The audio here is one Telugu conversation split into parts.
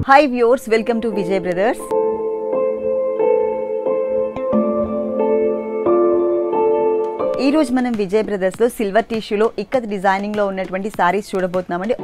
hi viewers welcome to Vijay brothers ఈ రోజు మనం విజయ్ బ్రదర్స్ లో సిల్వర్ టిష్యూలో ఇక్కత్ డిజైనింగ్ లో ఉన్నటువంటి సారీస్ చూడబోతున్నామండి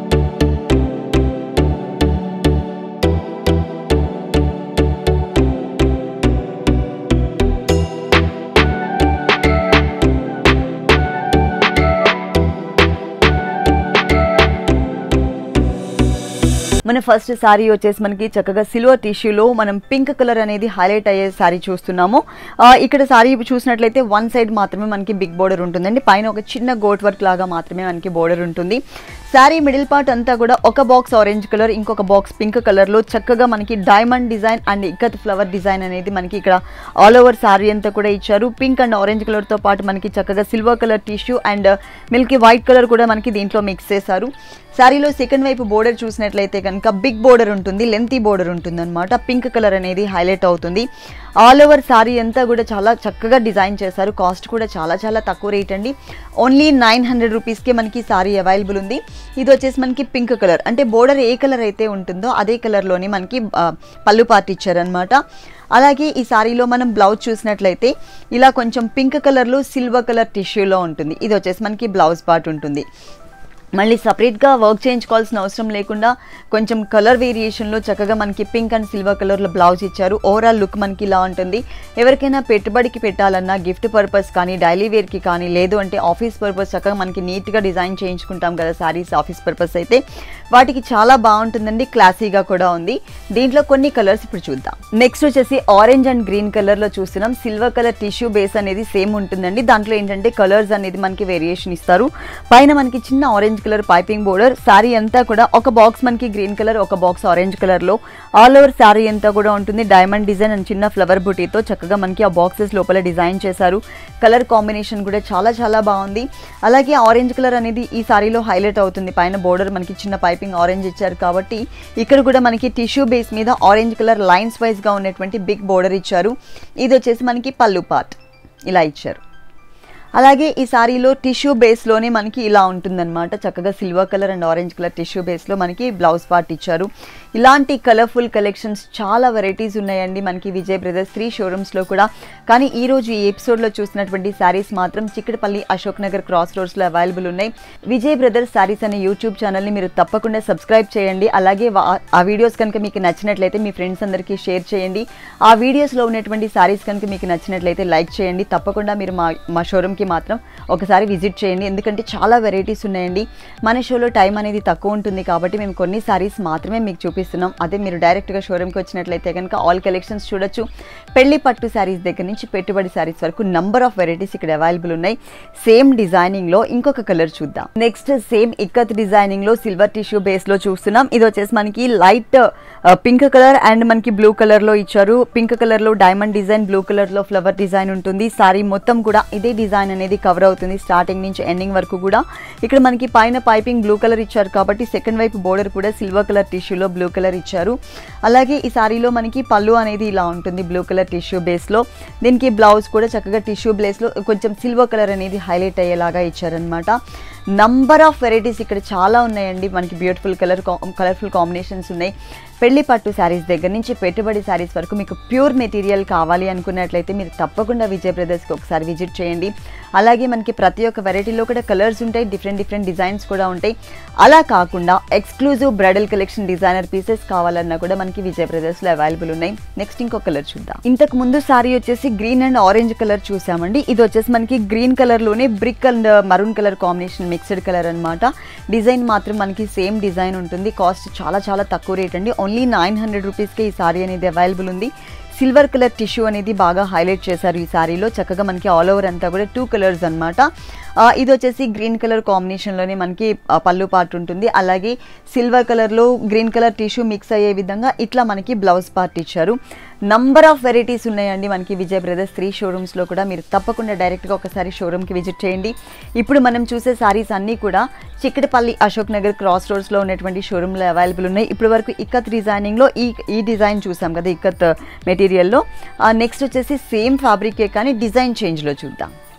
మన ఫస్ట్ సారీ వచ్చేసి మనకి చక్కగా సిల్వర్ టిష్యూలో మనం పింక్ కలర్ అనేది హైలైట్ అయ్యే సారీ చూస్తున్నాము ఆ, ఇక్కడ సారీ చూసినట్లయితే వన్ సైడ్ మాత్రమే మనకి బిగ్ బోర్డర్ ఉంటుందండి పైన ఒక చిన్న గోట్ వర్క్ లాగా మాత్రమే మనకి బోర్డర్ ఉంటుంది శారీ మిడిల్ పార్ట్ అంతా కూడా ఒక బాక్స్ ఆరెంజ్ కలర్ ఇంకొక బాక్స్ పింక్ కలర్లో చక్కగా మనకి diamond design and ikat flower design అనేది మనకి ఇక్కడ ఆల్ ఓవర్ సారీ అంతా కూడా ఇచ్చారు పింక్ అండ్ ఆరెంజ్ కలర్తో పాటు మనకి చక్కగా silver colour tissue and milky white colour కూడా మనకి దీంట్లో మిక్స్ చేశారు శారీలో సెకండ్ వైపు బోర్డర్ చూసినట్లయితే కనుక బిగ్ బోర్డర్ ఉంటుంది లెంతీ బోర్డర్ ఉంటుంది అనమాట పింక్ కలర్ అనేది హైలైట్ అవుతుంది ఆల్ ఓవర్ శారీ అంతా కూడా చాలా చక్కగా డిజైన్ చేశారు కాస్ట్ కూడా చాలా చాలా తక్కువ రేట్ అండి ఓన్లీ నైన్ హండ్రెడ్ రూపీస్కే మనకి శారీ అవైలబుల్ ఉంది ఇది వచ్చేసి మనకి పింక్ కలర్ అంటే బోర్డర్ ఏ కలర్ అయితే ఉంటుందో అదే కలర్లోని మనకి ఆ, పళ్ళు పార్ట్ ఇచ్చారనమాట అలాగే ఈ సారీలో మనం బ్లౌజ్ చూసినట్లయితే ఇలా కొంచెం పింక్ కలర్లో సిల్వర్ కలర్ టిష్యూలో ఉంటుంది ఇది వచ్చేసి మనకి బ్లౌజ్ పార్ట్ ఉంటుంది మళ్ళీ సపరేట్గా వర్క్ చేయించుకోవాల్సిన అవసరం లేకుండా కొంచెం కలర్ వేరియేషన్లో చక్కగా మనకి పింక్ అండ్ సిల్వర్ కలర్లో బ్లౌజ్ ఇచ్చారు ఓవరాల్ లుక్ మనకి ఇలా ఉంటుంది ఎవరికైనా పెట్టుబడికి పెట్టాలన్నా గిఫ్ట్ పర్పస్ కానీ డైలీ వేర్కి కానీ లేదు అంటే ఆఫీస్ పర్పస్ చక్కగా మనకి నీట్గా డిజైన్ చేయించుకుంటాం కదా శారీస్ ఆఫీస్ పర్పస్ అయితే వాటికి చాలా బాగుంటుందండి క్లాసీగా కూడా ఉంది దీంట్లో కొన్ని కలర్స్ ఇప్పుడు చూద్దాం నెక్స్ట్ వచ్చేసి ఆరెంజ్ అండ్ గ్రీన్ కలర్లో చూస్తున్నాం సిల్వర్ కలర్ టిష్యూ బేస్ అనేది సేమ్ ఉంటుందండి దాంట్లో ఏంటంటే కలర్స్ అనేది మనకి వేరియేషన్ ఇస్తారు పైన మనకి చిన్న orange colour piping border sari అంతా కూడా ఒక బాక్స్ మనకి గ్రీన్ కలర్ ఒక బాక్స్ ఆరెంజ్ కలర్లో ఆల్ ఓవర్ శారీ అంతా కూడా ఉంటుంది డైమండ్ డిజైన్ అండ్ చిన్న ఫ్లవర్ బుటీతో చక్కగా మనకి ఆ బాక్సెస్ లోపల డిజైన్ చేశారు కలర్ కాంబినేషన్ కూడా చాలా చాలా బాగుంది అలాగే ఆరెంజ్ కలర్ అనేది ఈ సారీలో హైలైట్ అవుతుంది పైన బోర్డర్ మనకి చిన్న పైపింగ్ ఆరెంజ్ ఇచ్చారు కాబట్టి ఇక్కడ కూడా మనకి టిష్యూ బేస్ మీద ఆరెంజ్ కలర్ లైన్స్ వైజ్గా ఉన్నటువంటి బిగ్ బోర్డర్ ఇచ్చారు ఇది వచ్చేసి మనకి పళ్ళు పార్ట్ ఇలా ఇచ్చారు అలాగే ఈ సారీలో టిష్యూ బేస్లోనే మనకి ఇలా ఉంటుందన్నమాట చక్కగా silver colour and orange colour tissue బేస్లో మనకి బ్లౌజ్ పార్ట్ ఇచ్చారు ఇలాంటి కలర్ఫుల్ కలెక్షన్స్ చాలా వెరైటీస్ ఉన్నాయండి మనకి విజయ్ బ్రదర్స్ త్రీ షోరూమ్స్లో కూడా కానీ ఈ రోజు ఈ ఎపిసోడ్లో చూసినటువంటి శారీస్ మాత్రం చిక్కడపల్లి అశోక్ నగర్ క్రాస్ రోడ్స్లో అవైలబుల్ ఉన్నాయి విజయ్ బ్రదర్స్ శారీస్ అనే యూట్యూబ్ ఛానల్ని మీరు తప్పకుండా సబ్స్క్రైబ్ చేయండి అలాగే వా- ఆ వీడియోస్ కనుక మీకు నచ్చినట్లయితే మీ ఫ్రెండ్స్ అందరికీ షేర్ చేయండి ఆ వీడియోస్లో ఉన్నటువంటి శారీస్ కనుక మీకు నచ్చినట్లయితే లైక్ చేయండి తప్పకుండా మీరు మా మా షోరూమ్కి మాత్రం ఒకసారి విజిట్ చేయండి ఎందుకంటే చాలా వెరైటీస్ ఉన్నాయండి మన షోలో టైం అనేది తక్కువ ఉంటుంది కాబట్టి మేము కొన్ని శారీస్ మాత్రమే మీకు చూపిస్తున్నాం అదే మీరు డైరెక్ట్గా షోరూమ్కి వచ్చినట్లయితే కనుక ఆల్ కలెక్షన్స్ చూడొచ్చు పెళ్లి పట్టు శారీస్ దగ్గర నుంచి పెట్టుబడి శారీస్ వరకు నంబర్ ఆఫ్ వెరైటీస్ ఇక్కడ అవైలబుల్ ఉన్నాయి సేమ్ డిజైనింగ్లో ఇంకొక కలర్ చూద్దాం నెక్స్ట్ సేమ్ ఇక్కత్ డిజైనింగ్లో సిల్వర్ టిష్యూ బేస్లో చూస్తున్నాం ఇది వచ్చేసి మనకి లైట్ పింక్ కలర్ అండ్ మనకి బ్లూ కలర్లో ఇచ్చారు పింక్ కలర్లో డైమండ్ డిజైన్ బ్లూ కలర్లో ఫ్లవర్ డిజైన్ ఉంటుంది సారీ మొత్తం కూడా ఇదే డిజైన్ అనేది కవర్ అవుతుంది స్టార్టింగ్ నుంచి ఎండింగ్ వరకు కూడా ఇక్కడ మనకి పైన పైపింగ్ బ్లూ కలర్ ఇచ్చారు కాబట్టి సెకండ్ వైపు బోర్డర్ కూడా సిల్వర్ కలర్ టిష్యూలో బ్లూ కలర్ ఇచ్చారు అలాగే ఈ సారీలో మనకి పళ్ళు అనేది ఇలా ఉంటుంది బ్లూ కలర్ టిష్యూ బేస్లో దీనికి బ్లౌజ్ కూడా చక్కగా టిష్యూ బేస్లో కొంచెం సిల్వర్ కలర్ అనేది హైలైట్ అయ్యేలాగా ఇచ్చారనమాట నంబర్ ఆఫ్ వెరైటీస్ ఇక్కడ చాలా ఉన్నాయండి మనకి బ్యూటిఫుల్ కలర్ కలర్ఫుల్ కాంబినేషన్స్ ఉన్నాయి పెళ్లి పట్టు శారీస్ దగ్గర నుంచి పెట్టుబడి శారీస్ వరకు మీకు ప్యూర్ మెటీరియల్ కావాలి అనుకున్నట్లయితే మీరు తప్పకుండా విజయ్ బ్రదర్స్కి ఒకసారి విజిట్ చేయండి అలాగే మనకి ప్రతి ఒక్క వెరైటీలో కూడా కలర్స్ ఉంటాయి డిఫరెంట్ డిఫరెంట్ డిజైన్స్ కూడా ఉంటాయి అలా కాకుండా exclusive bridal collection designer pieces కావాలన్నా కూడా మనకి విజయ్ బ్రదర్స్లో అవైలబుల్ ఉన్నాయి నెక్స్ట్ ఇంకో కలర్ చూద్దాం ఇంతకు ముందు సారీ వచ్చేసి గ్రీన్ అండ్ ఆరెంజ్ కలర్ చూసామండి ఇది వచ్చేసి మనకి గ్రీన్ కలర్లోనే brick and maroon colour combination mixed colour అన్నమాట డిజైన్ మాత్రం మనకి సేమ్ డిజైన్ ఉంటుంది కాస్ట్ చాలా చాలా తక్కువ రేట్ అండి ఓన్లీ నైన్ హండ్రెడ్ రూపీస్కే ఈ సారీ అనేది అవైలబుల్ ఉంది సిల్వర్ కలర్ టిష్యూ అనేది బాగా హైలైట్ చేశారు ఈ సారీలో చక్కగా మనకి ఆల్ ఓవర్ అంతా కూడా టూ కలర్స్ అనమాట ఇది వచ్చేసి గ్రీన్ కలర్ కాంబినేషన్లోనే మనకి ఆ, పళ్ళు పార్ట్ ఉంటుంది అలాగే సిల్వర్ కలర్లో గ్రీన్ కలర్ టిష్యూ మిక్స్ అయ్యే విధంగా ఇట్లా మనకి బ్లౌజ్ పార్ట్ ఇచ్చారు నంబర్ ఆఫ్ వెరైటీస్ ఉన్నాయండి మనకి విజయ్ బ్రదర్స్ త్రీ షోరూమ్స్లో కూడా మీరు తప్పకుండా డైరెక్ట్గా ఒకసారి షోరూమ్కి విజిట్ చేయండి ఇప్పుడు మనం చూసే సారీస్ అన్నీ కూడా చిక్కడపల్లి అశోక్ నగర్ క్రాస్ రోడ్స్లో ఉన్నటువంటి షోరూంలో అవైలబుల్ ఉన్నాయి ఇప్పటి వరకు ఇక్కత్ డిజైనింగ్లో ఈ ఈ డిజైన్ చూసాం కదా ఇక్కత్ మెటీరియల్లో నెక్స్ట్ వచ్చేసి సేమ్ ఫ్యాబ్రికే కానీ డిజైన్ చేంజ్లో చూద్దాం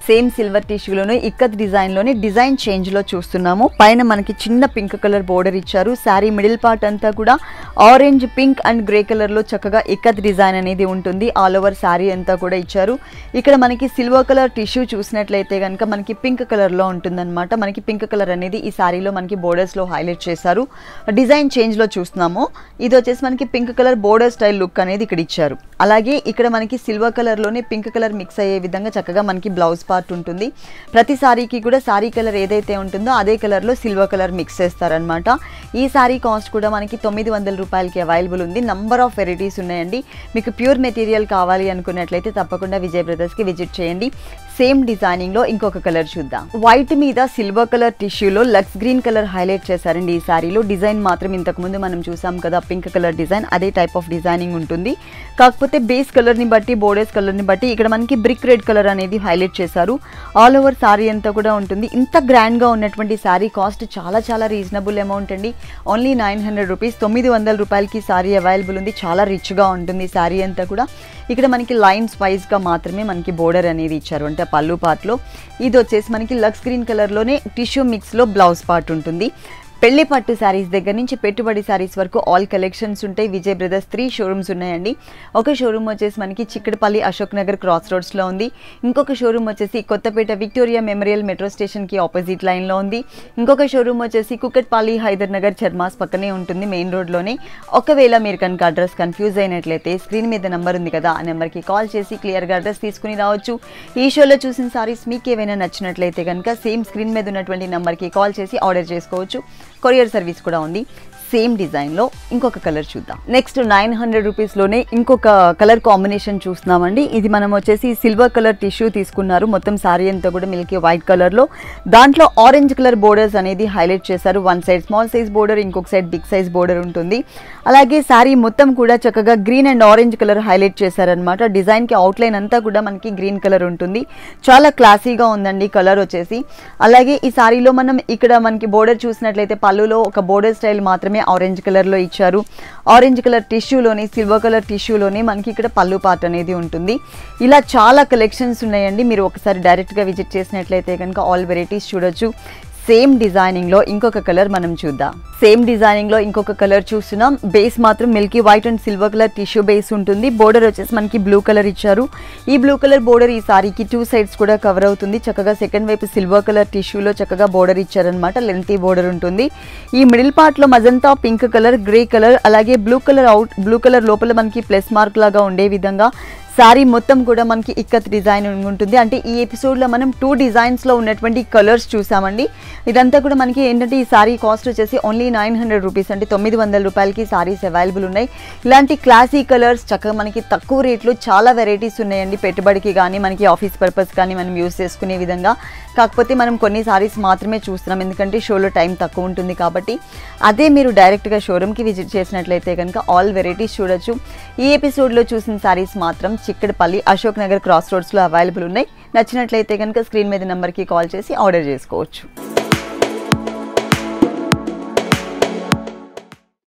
సేమ్ సిల్వర్ టిష్యూలోనే ఇక్కత్ డిజైన్లోనే డిజైన్ చేంజ్లో చూస్తున్నాము పైన మనకి చిన్న పింక్ కలర్ బోర్డర్ ఇచ్చారు శారీ మిడిల్ పార్ట్ అంతా కూడా ఆరెంజ్ పింక్ అండ్ గ్రే కలర్లో చక్కగా ఇక్కత్ డిజైన్ అనేది ఉంటుంది ఆల్ ఓవర్ శారీ అంతా కూడా ఇచ్చారు ఇక్కడ మనకి సిల్వర్ కలర్ టిష్యూ చూసినట్లయితే కనుక మనకి పింక్ కలర్లో ఉంటుందన్నమాట మనకి పింక్ కలర్ అనేది ఈ శారీలో మనకి బోర్డర్స్లో హైలైట్ చేశారు డిజైన్ చేంజ్లో చూస్తున్నాము ఇది వచ్చేసి మనకి pink colour border style look అనేది ఇక్కడ ఇచ్చారు అలాగే ఇక్కడ మనకి సిల్వర్ కలర్లోనే పింక్ కలర్ మిక్స్ అయ్యే విధంగా చక్కగా మనకి బ్లౌజ్ పార్ట్ ఉంటుంది ప్రతి సారీకి కూడా సారీ కలర్ ఏదైతే ఉంటుందో అదే కలర్లో సిల్వర్ కలర్ మిక్స్ చేస్తారనమాట ఈ సారీ కాస్ట్ కూడా మనకి తొమ్మిది వందల రూపాయలకి అవైలబుల్ ఉంది నంబర్ ఆఫ్ వెరైటీస్ ఉన్నాయండి మీకు ప్యూర్ మెటీరియల్ కావాలి అనుకున్నట్లయితే తప్పకుండా విజయ్ బ్రదర్స్కి విజిట్ చేయండి సేమ్ డిజైనింగ్లో ఇంకొక కలర్ చూద్దాం వైట్ మీద సిల్వర్ కలర్ టిష్యూలో లక్స్ గ్రీన్ కలర్ హైలైట్ చేశారండి ఈ సారీలో డిజైన్ మాత్రం ఇంతకుముందు మనం చూసాం కదా పింక్ కలర్ డిజైన్ అదే టైప్ ఆఫ్ డిజైనింగ్ ఉంటుంది కాకపోతే బేస్ కలర్ని బట్టి బోర్డర్స్ కలర్ని బట్టి ఇక్కడ మనకి బ్రిక్ రెడ్ కలర్ అనేది హైలైట్ చేశారు ఆల్ ఓవర్ సారీ అంతా కూడా ఉంటుంది ఇంత గ్రాండ్గా ఉన్నటువంటి సారీ కాస్ట్ చాలా చాలా రీజనబుల్ అమౌంట్ అండి ఓన్లీ నైన్ హండ్రెడ్ రూపీస్ తొమ్మిది వందల రూపాయలకి సారీ అవైలబుల్ ఉంది చాలా రిచ్గా ఉంటుంది సారీ అంతా కూడా ఇక్కడ మనకి లైన్స్ వైజ్గా మాత్రమే మనకి బోర్డర్ అనేది ఇచ్చారు అంటే పళ్ళు పార్ట్లో ఇది వచ్చేసి మనకి లక్స్ గ్రీన్ కలర్లోనే టిష్యూ మిక్స్లో బ్లౌజ్ పార్ట్ ఉంటుంది పెళ్లి పట్టు శారీస్ దగ్గర నుంచి పెట్టుబడి శారీస్ వరకు ఆల్ కలెక్షన్స్ ఉంటాయి విజయ్ బ్రదర్స్ త్రీ షోరూమ్స్ ఉన్నాయండి ఒక షోరూమ్ వచ్చేసి మనకి చిక్కడపల్లి అశోక్ నగర్ క్రాస్ రోడ్స్లో ఉంది ఇంకొక షోరూమ్ వచ్చేసి కొత్తపేట విక్టోరియా మెమోరియల్ మెట్రో స్టేషన్కి ఆపోజిట్ లైన్లో ఉంది ఇంకొక షోరూమ్ వచ్చేసి కుకట్పల్లి హైదర్ నగర్ చర్మాస్ పక్కనే ఉంటుంది మెయిన్ రోడ్లోనే ఒకవేళ మీరు కనుక అడ్రస్ కన్ఫ్యూజ్ అయినట్లయితే స్క్రీన్ మీద నెంబర్ ఉంది కదా ఆ నెంబర్కి కాల్ చేసి క్లియర్గా అడ్రస్ తీసుకుని రావచ్చు ఈ షోలో చూసిన సారీస్ మీకు ఏవైనా నచ్చినట్లయితే కనుక సేమ్ స్క్రీన్ మీద ఉన్నటువంటి నెంబర్కి కాల్ చేసి ఆర్డర్ చేసుకోవచ్చు కొరియర్ సర్వీస్ కూడా ఉంది సేమ్ డిజైన్లో ఇంకొక కలర్ చూద్దాం నెక్స్ట్ నైన్ హండ్రెడ్ రూపీస్లోనే ఇంకొక కలర్ కాంబినేషన్ చూస్తున్నామండి ఇది మనం వచ్చేసి సిల్వర్ కలర్ టిష్యూ తీసుకున్నారు మొత్తం సారీ అంతా కూడా మిల్కీ వైట్ కలర్లో దాంట్లో ఆరెంజ్ కలర్ బోర్డర్స్ అనేది హైలైట్ చేశారు one side small size border ఇంకొక సైడ్ బిగ్ సైజ్ బోర్డర్ ఉంటుంది అలాగే సారీ మొత్తం కూడా చక్కగా green and orange colour highlight చేశారనమాట డిజైన్కి అవుట్లైన్ అంతా కూడా మనకి గ్రీన్ కలర్ ఉంటుంది చాలా క్లాసీగా ఉందండి కలర్ వచ్చేసి అలాగే ఈ సారీలో మనం ఇక్కడ మనకి బోర్డర్ చూసినట్లయితే పళ్ళులో ఒక బోర్డర్ స్టైల్ మాత్రమే ఆరెంజ్ కలర్లో ఇచ్చారు ఆరెంజ్ కలర్ టిష్యూలోని సిల్వర్ కలర్ టిష్యూలోని మనకి ఇక్కడ పళ్ళు పార్ట్ అనేది ఉంటుంది ఇలా చాలా కలెక్షన్స్ ఉన్నాయండి మీరు ఒకసారి డైరెక్ట్గా విజిట్ చేసినట్లయితే కనుక ఆల్ వెరైటీస్ చూడొచ్చు సేమ్ డిజైనింగ్లో ఇంకొక కలర్ మనం చూద్దాం సేమ్ డిజైనింగ్లో ఇంకొక కలర్ చూస్తున్నాం బేస్ మాత్రం milky white and silver colour tissue base ఉంటుంది బోర్డర్ వచ్చేసి మనకి బ్లూ కలర్ ఇచ్చారు ఈ బ్లూ కలర్ బోర్డర్ ఈ సారీకి టూ సైడ్స్ కూడా కవర్ అవుతుంది చక్కగా సెకండ్ వైపు సిల్వర్ కలర్ టిష్యూలో చక్కగా బోర్డర్ ఇచ్చారనమాట లెంతీ బోర్డర్ ఉంటుంది ఈ మిడిల్ పార్ట్లో magenta pink colour grey colour అలాగే blue colour out blue colour లోపల మనకి ప్లస్ మార్క్ లాగా ఉండే విధంగా శారీ మొత్తం కూడా మనకి ఇక్కత్ డిజైన్ ఉంటుంది అంటే ఈ ఎపిసోడ్లో మనం టూ డిజైన్స్లో ఉన్నటువంటి కలర్స్ చూసామండి ఇదంతా కూడా మనకి ఏంటంటే ఈ సారీ కాస్ట్ వచ్చేసి ఓన్లీ నైన్ హండ్రెడ్ రూపీస్ అంటే తొమ్మిది వందల రూపాయలకి సారీస్ అవైలబుల్ ఉన్నాయి ఇలాంటి క్లాసీ కలర్స్ చక్కగా మనకి తక్కువ రేట్లో చాలా వెరైటీస్ ఉన్నాయండి పెట్టుబడికి కానీ మనకి ఆఫీస్ పర్పస్ కానీ మనం యూస్ చేసుకునే విధంగా కాకపోతే మనం కొన్ని సారీస్ మాత్రమే చూస్తున్నాం ఎందుకంటే షోలో టైం తక్కువ ఉంటుంది కాబట్టి అదే మీరు డైరెక్ట్గా షోరూమ్కి విజిట్ చేసినట్లయితే కనుక ఆల్ వెరైటీస్ చూడొచ్చు ఈ ఎపిసోడ్లో చూసిన సారీస్ మాత్రం చిక్కడపల్లి అశోక్ నగర్ క్రాస్ రోడ్స్లో అవైలబుల్ ఉన్నాయి నచ్చినట్లయితే కనుక స్క్రీన్ మీద నెంబర్కి కాల్ చేసి ఆర్డర్ చేసుకోవచ్చు